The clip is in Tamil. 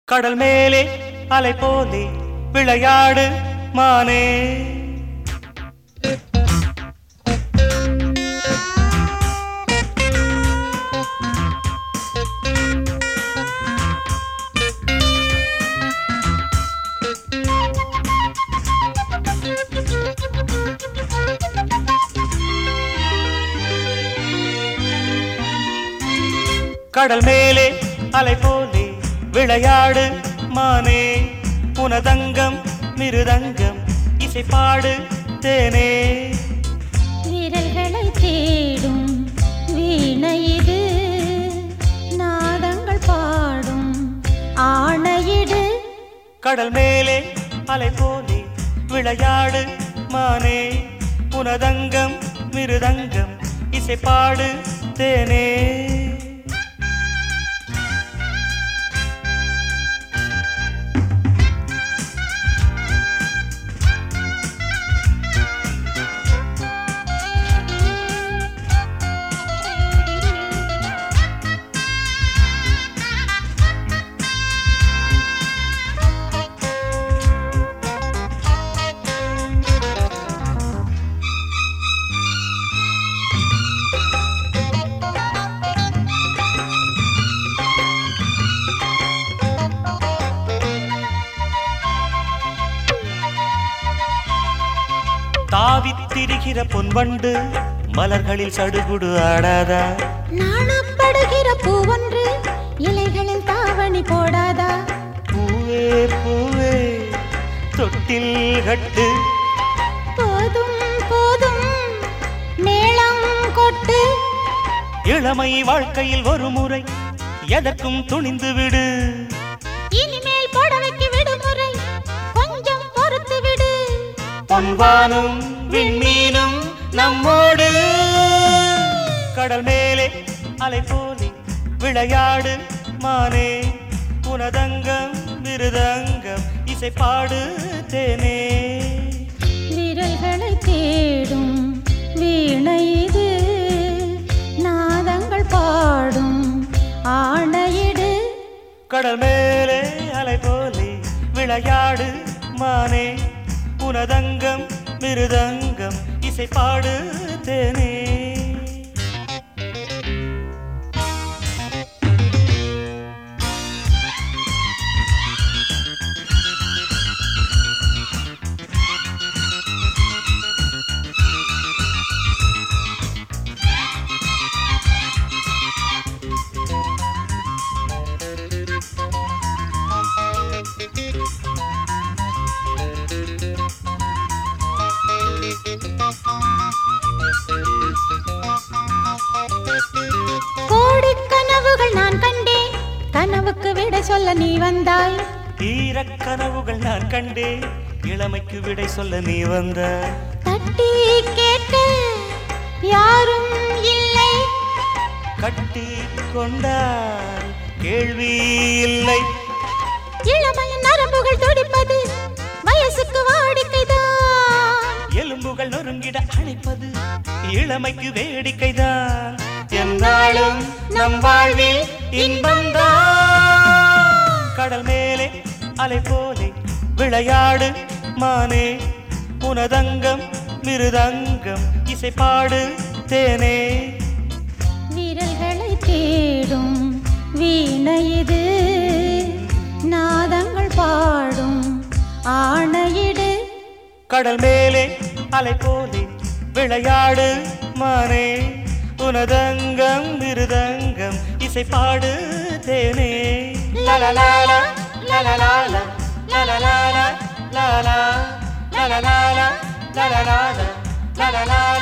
கடல் மேலே அலை போலே விளையாடு மானே கடல் மேலே அலை போலே விளையாடு மானே உனதங்கம் மிருதங்கம் இசைப்பாடு தேனே விரல்களை தேடும் வீணை இது நாதங்கள் பாடும் ஆணையிடு கடல் மேலே அலை போலே விளையாடு மானே உனதங்கம் மிருதங்கம் இசைப்பாடு தேனே தாவித் திரிகிற பொன்வண்டு மலர்களில் சடுகுடு ஆடாதா நாணப்படுகிற பூவொன்று இலைகளில் தாவணி போடாதா பூவே பூவே தொட்டில் கட்டு போதும் போதும் மேளம் கொட்டு இளமை வாழ்க்கையில் ஒரு முறை எதற்கும் துணிந்து விடு இனிமேல் புடவைக்கு விடுமுறை கொஞ்சம் பொறுத்து விடு பொன்வானும் விண்மீனும் நம்மோடு கடல் மேலே அலை போலே விளையாடு மானே உனதங்கம் விருதங்கம் இசைப்பாடு தேனே விரல்களை தேடும் வீணை இது நாதங்கள் பாடும் ஆணையிடு கடல் மேலே அலை போலே விளையாடு மானே உனதங்கம் மிருதங்கம் இசைப்பாடு தேனே கோடி கனவுகள் நான் கண்டேன் கனவுக்கு விட சொல்ல நீ வந்தாய் ஈரக் கனவுகள் நான் கண்டேன் இளமைக்கு விடை சொல்ல நீ வந்த தட்டி கேட்க யாரும் இல்லை கட்டி கொண்டால் கேள்வி இல்லை இளமையின் நரம்புகள் துடிப்பது வயசுக்கு வாடிக்கைதான் எலும்புகள் நொறுங்கிட அணைப்பது இளமைக்கு வேடிக்கைதான் என்னாலும் நம் வாழ்வில் இன்பம்தான் கடல் மேலே அலை போலே விளையாடு மானே உனதங்கம் மிருதங்கம் இசைப்பாடு தேனே விரல்களை தேடும் வீணை இது நாதங்கள் பாடும் ஆணையிடு கடல் மேலே அலை போலே விளையாடு மானே உனதங்கம் மிருதங்கம் இசைப்பாடு தேனே லலலாலா லலலாலா லலலாலா லாலா லலலாலா லலலாலா லலலாலா